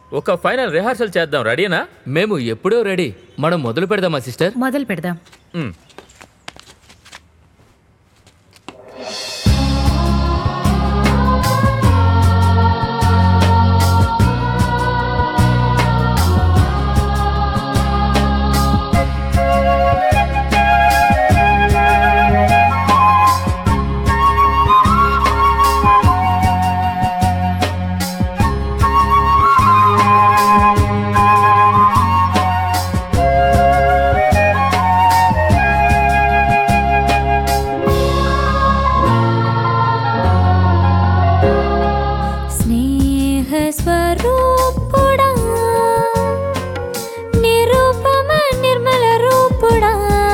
ఒక final rehearsal చేద్దాం రెడీనా మేము ఎప్పుడో రెడీ మనం మొదలు పెడదామా సిస్టర్ మొదలు పెడదాం మ్. స్నేహస్వరూపుడా నిరూపమ నిర్మల రూపుడా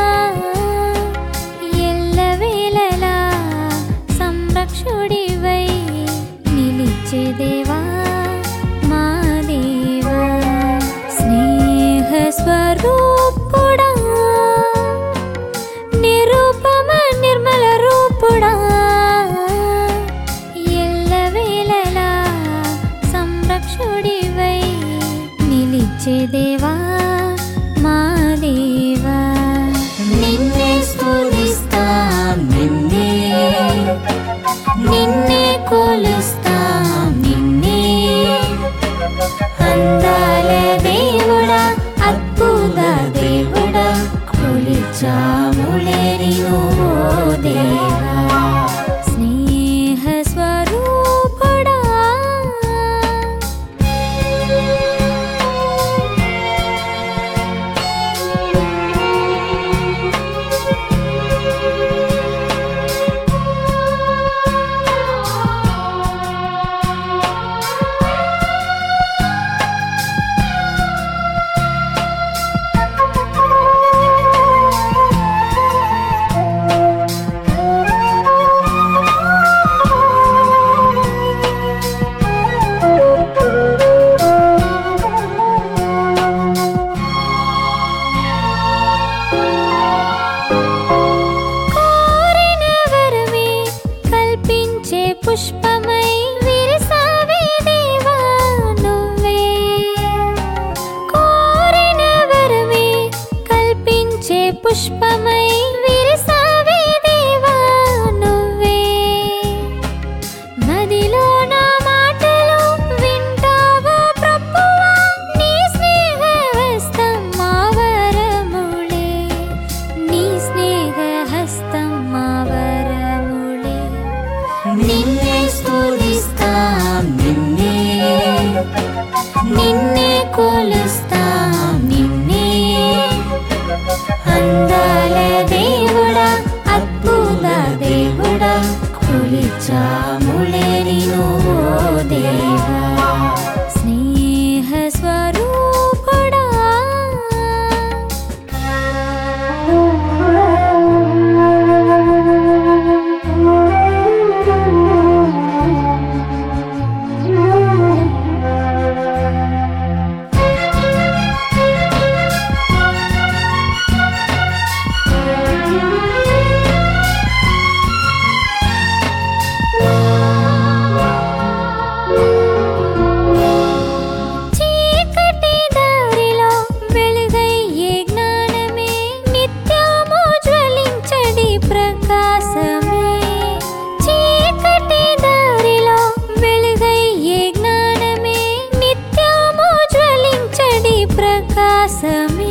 ఎల్లవేళలా సంరక్షుడివై నిలిచే దేవా మా దేవా స్నేహస్వరూపుడా నిరూపమ నిర్మల రూపుడా ఎల్లవేళలా సంరక్షుడివై నిలిచే దేవా మా దేవా నిన్నే స్తుతిస్తాం నిన్నే నిన్నే కొలుస్తాం నిన్నే అందాల దేవుడా అద్భుత దేవుడా కొలిచాములే నిన్ను ఓ దేవా స్నేహ స్వరూపుడా కోరిన వరమే కల్పించే పుష్పమై విరసావే దేవా నువ్వే కోరిన వరమే కల్పించే పుష్పమై విరసావే దేవా నువ్వే మదిలో నా మాటలు వింటావా ప్రభువా నీ స్నేహ హస్తం మా వరములే నీ స్నేహ హస్తం మా వరములే నిన్నే స్తుతిస్తాం నిన్నే నిన్నే కొలుస్తాం నిన్నే అందాల దేవుడా అద్భుత దేవుడా కొలిచాములే నిన్ను ఓ దేవా స్నేహ స్వరూపుడా చీకటి దారిలో వెలుగయ్యే జ్ఞానమే నిత్యము జ్వలించడి ప్రకాశమే చీకటి దారిలో వెలుగయ్యే జ్ఞానమే నిత్యము జ్వలించడి ప్రకాశమే